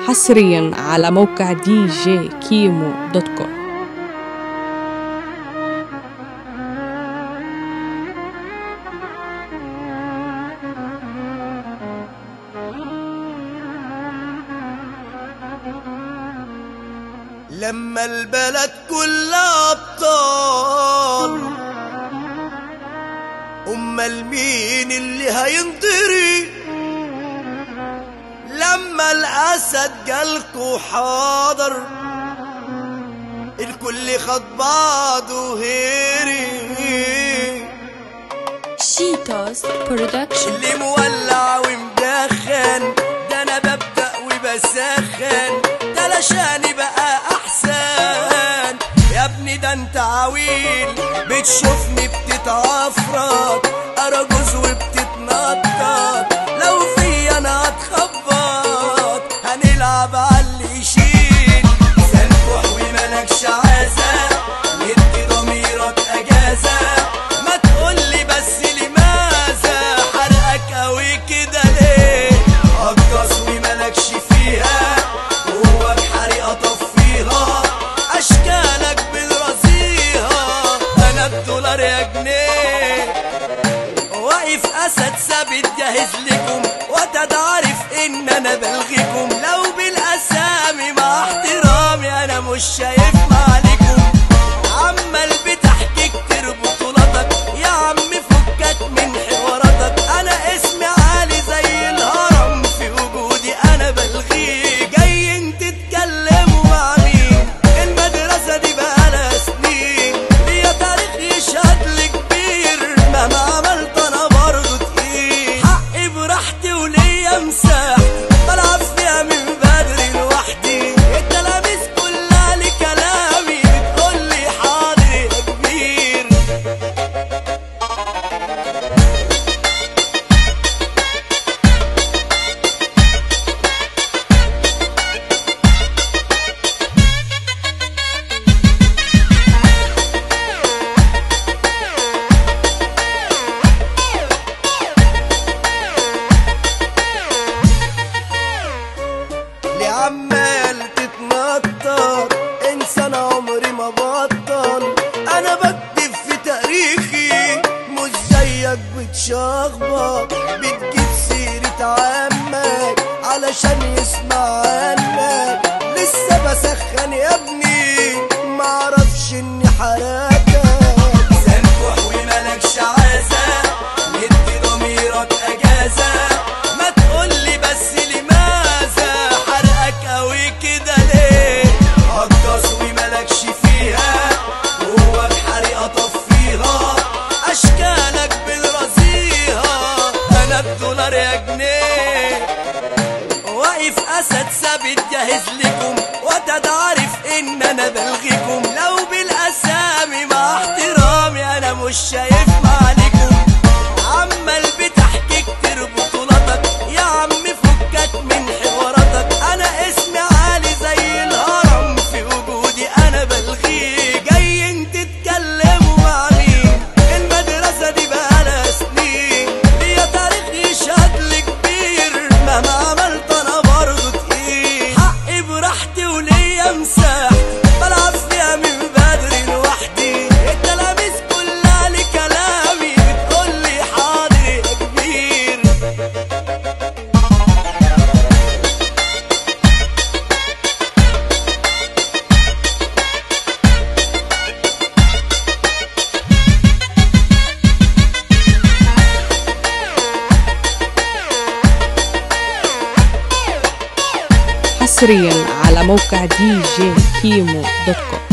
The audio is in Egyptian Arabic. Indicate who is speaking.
Speaker 1: حصريا على موقع دي جي كيمو دوت كوم
Speaker 2: لما البلد كلها ابطال امال مين اللي هينطري لما الاسد جالكوا حاضر الكل خد بعضه هيري
Speaker 3: شيتوس برودكشن
Speaker 2: اللي مولع ومدخن ده انا ببدأ وبسخن ده لشاني بقى احسن يا ابني ده انت عويل بتشوفني بتتعفرط ارجوز وبتتنطط لو في انا هتخبط هنلعب على اللي يشيل سنفح وملكش عازة ندي ضميرك اجازة ما تقولي بس لماذا حرقك قوي كده ليه هجص وملكش فيها جواك حريقة طفيها اشكالك بالرزيها انا بدولار يا جنيه واقف اسد ثابت جاهز لكم وتتعرف ان انا بلغيكم لو بالاسامي مع احترامي انا مش شايف معلكم عمال بتحكي كتير بطولاتك يا عم فكك من حواراتك انا اسمي عالي زي الهرم في وجودي انا بلغيه جاي انت تتكلموا مع مين المدرسة دي بقالها سنين ليا تاريخ يشهد لي كبير مهما عملت انا برضه تقيل حقي براحتي وليا مساحتي بلعب فيها من بدري لوحدي التلاميذ كلها لكلامي بتقولي حاضر يا كبير ليه عمال تتنطط انسان عمري ما بطل انا بكتب في تاريخي مش زيك بتشخبط بتجيب سيرة عمك علشان يسمع عنك لسه بسخن يا ابني معرفش اني حرقتك سنفح وملكش عازة ندي ضميرك اجازة ما تقولي بس لماذا حرقك قوي كده ليه هجص وملكش فيها جواك حريقة طفيها اشكالك بالرزيها انا بدولار يا جنيه واقف اسد ثابت جاهز لكم وتتعرف ان انا بلغيكم لو بالاسامي مع احترامي انا مش شايف معلكم عمال بتحكي كتير بطولاتك يا عم فكك من حواراتك انا اسمي عالي زي الهرم في وجودي انا بلغيه جاي انت تتكلموا مع مين المدرسة دي بقالها سنين ليا تاريخ يشهد لي كبير مهما عملت انا برضه تقيل حقي براحتي وليا مساحتي بلعب فيها من بدري لوحدي التلاميذ كلها لكلامي بتقولي حاضر يا كبير
Speaker 1: حصريا على موقع دي جي كيمو دوت كوم